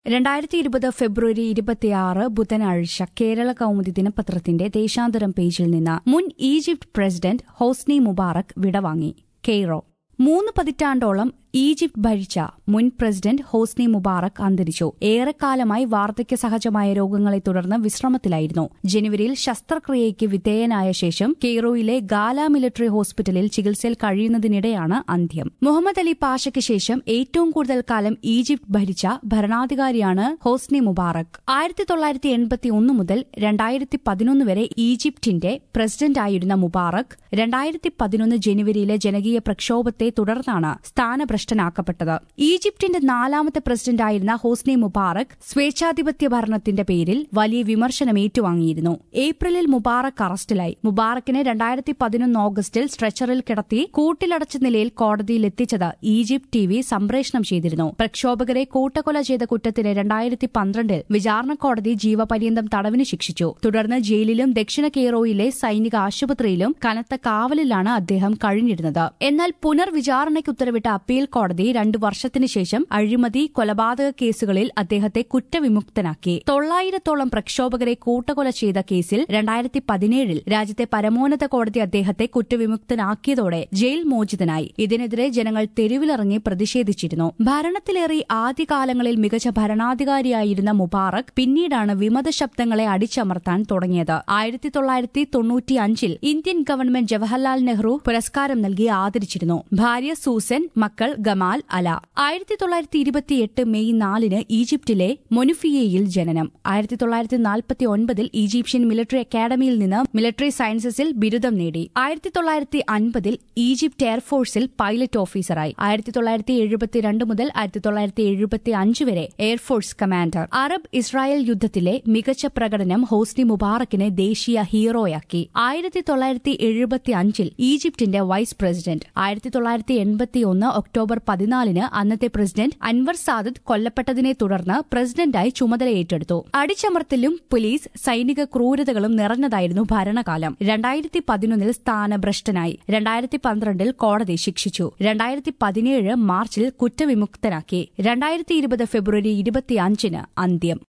രണ്ടായിരത്തി ഇരുപത് ഫെബ്രുവരി ഇരുപത്തിയാറ് ബുധനാഴ്ച കേരള കൗമുദി ദിനപത്രത്തിന്റെ ദേശാന്തരം പേജിൽ നിന്ന് മുൻ ഈജിപ്ത് പ്രസിഡന്റ് ഹോസ്നി മുബാറക് വിടവാങ്ങി കെയ്റോ മൂന്ന് പതിറ്റാണ്ടോളം ഈജിപ്ത് ഭരിച്ച മുൻ പ്രസിഡന്റ് ഹോസ്നി മുബാറക് അന്തരിച്ചു ഏറെക്കാലമായി വാർദ്ധക്യ സഹജമായ രോഗങ്ങളെ തുടർന്ന് വിശ്രമത്തിലായിരുന്നു ജനുവരിയിൽ ശസ്ത്രക്രിയയ്ക്ക് വിധേയനായ ശേഷം കെയ്റോയിലെ ഗാല മിലിറ്ററി ഹോസ്പിറ്റലിൽ ചികിത്സയിൽ കഴിയുന്നതിനിടെയാണ് അന്ത്യം മുഹമ്മദ് അലി പാഷയ്ക്ക് ശേഷം ഏറ്റവും കൂടുതൽ കാലം ഈജിപ്ത് ഭരിച്ച ഭരണാധികാരിയാണ് ഹോസ്നി മുബാറക് ആയിരത്തി തൊള്ളായിരത്തി എൺപത്തി ഒന്ന് മുതൽ രണ്ടായിരത്തി പതിനൊന്ന് വരെ ഈജിപ്തിന്റെ പ്രസിഡന്റായിരുന്ന മുബാറക് രണ്ടായിരത്തി പതിനൊന്ന് ജനുവരിയിലെ ജനകീയ പ്രക്ഷോഭത്തെ തുടർന്നാണ് സ്ഥാനഭ്രഷ്ടനാക്കപ്പെട്ടത് ഈജിപ്തിന്റെ നാലാമത്തെ പ്രസിഡന്റായിരുന്ന ഹോസ്നി മുബാറക് സ്വേച്ഛാധിപത്യ ഭരണത്തിന്റെ പേരിൽ വലിയ വിമർശനം ഏറ്റുവാങ്ങിയിരുന്നു ഏപ്രിലിൽ മുബാറക് അറസ്റ്റിലായി മുബാറക്കിനെ രണ്ടായിരത്തി പതിനൊന്ന് ഓഗസ്റ്റിൽ സ്ട്രെച്ചറിൽ കിടത്തി കൂട്ടിലടച്ച നിലയിൽ കോടതിയിൽ എത്തിച്ചത് ഈജിപ്ത് ടി വി സംപ്രേഷണം ചെയ്തിരുന്നു പ്രക്ഷോഭകരെ കൂട്ടക്കൊല ചെയ്ത കുറ്റത്തിന് രണ്ടായിരത്തി പന്ത്രണ്ടിൽ വിചാരണ കോടതി ജീവപര്യന്തം തടവിന് ശിക്ഷിച്ചു തുടർന്ന് ജയിലിലും ദക്ഷിണ കെയ്റോയിലെ സൈനിക ആശുപത്രിയിലും കനത്ത കാവലിലാണ് അദ്ദേഹം കഴിഞ്ഞിരുന്നത് എന്നാൽ പുനർവിചാരണയ്ക്ക് ഉത്തരവിട്ട അപ്പീൽ കോടതി രണ്ടു വർഷത്തിനു ശേഷം അഴിമതി കൊലപാതക കേസുകളിൽ അദ്ദേഹത്തെ കുറ്റവിമുക്തനാക്കി തൊള്ളായിരത്തോളം പ്രക്ഷോഭകരെ കൂട്ടക്കൊല ചെയ്ത കേസിൽ രണ്ടായിരത്തി പതിനേഴിൽ രാജ്യത്തെ പരമോന്നത കോടതി അദ്ദേഹത്തെ കുറ്റവിമുക്തനാക്കിയതോടെ ജയിൽ മോചിതനായി ഇതിനെതിരെ ജനങ്ങൾ തെരുവിലിറങ്ങി പ്രതിഷേധിച്ചിരുന്നു ഭരണത്തിലേറി ആദ്യകാലങ്ങളിൽ മികച്ച ഭരണാധികാരിയായിരുന്ന മുബാറക് പിന്നീടാണ് വിമത ശബ്ദങ്ങളെ അടിച്ചമർത്താൻ തുടങ്ങിയത് ആയിരത്തി തൊള്ളായിരത്തി തൊണ്ണൂറ്റിയഞ്ചിൽ ഇന്ത്യൻ ഗവൺമെന്റ് ജവഹർലാൽ നെഹ്റു പുരസ്കാരം നൽകി ആദരിച്ചിരുന്നു ഭാര്യ സൂസൻ മക്കൾ ഗമാൽ അല ആയിരത്തി തൊള്ളായിരത്തി ഇരുപത്തിയെട്ട് മെയ് നാലിന് ഈജിപ്തിലെ മൊനുഫിയയിൽ ജനനം ആയിരത്തി തൊള്ളായിരത്തി നാൽപ്പത്തി ഒൻപതിൽ ഈജിപ്ഷ്യൻ മിലിറ്ററി അക്കാദമിയിൽ നിന്ന് മിലിറ്ററി സയൻസസിൽ ബിരുദം നേടി ആയിരത്തി തൊള്ളായിരത്തി അൻപതിൽ ഈജിപ്ത് എയർഫോഴ്സിൽ പൈലറ്റ് ഓഫീസറായി ആയിരത്തി തൊള്ളായിരത്തി എഴുപത്തിരണ്ട് മുതൽ ആയിരത്തി തൊള്ളായിരത്തി എഴുപത്തി അഞ്ച് വരെ എയർഫോഴ്സ് കമാൻഡർ അറബ് ഇസ്രായേൽ യുദ്ധത്തിലെ മികച്ച പ്രകടനം ഹോസ്നി മുബാറക്കിനെ ദേശീയ ഹീറോയാക്കി ആയിരത്തി തൊള്ളായിരത്തി എഴുപത്തി അഞ്ചിൽ ഈജിപ്തിന്റെ വൈസ് പ്രസിഡന്റ് ആയിരത്തി തൊള്ളായിരത്തി എൺപത്തിയൊന്ന് ഒക്ടോബർ പതിനാലിന് അന്നത്തെ പ്രസിഡന്റ് അൻവർ സാദത്ത് കൊല്ലപ്പെട്ടതിനെ തുടർന്ന് പ്രസിഡന്റായി ചുമതല ഏറ്റെടുത്തു അടിച്ചമർത്തലും പോലീസ് സൈനിക ക്രൂരതകളും നിറഞ്ഞതായിരുന്നു ഭരണകാലം രണ്ടായിരത്തി പതിനൊന്നിൽ സ്ഥാനഭ്രഷ്ടനായി രണ്ടായിരത്തി പന്ത്രണ്ടിൽ കോടതി ശിക്ഷിച്ചു രണ്ടായിരത്തി പതിനേഴ് മാർച്ചിൽ കുറ്റവിമുക്തനാക്കി രണ്ടായിരത്തി ഇരുപത് ഫെബ്രുവരി ഇരുപത്തിയഞ്ചിന് അന്ത്യം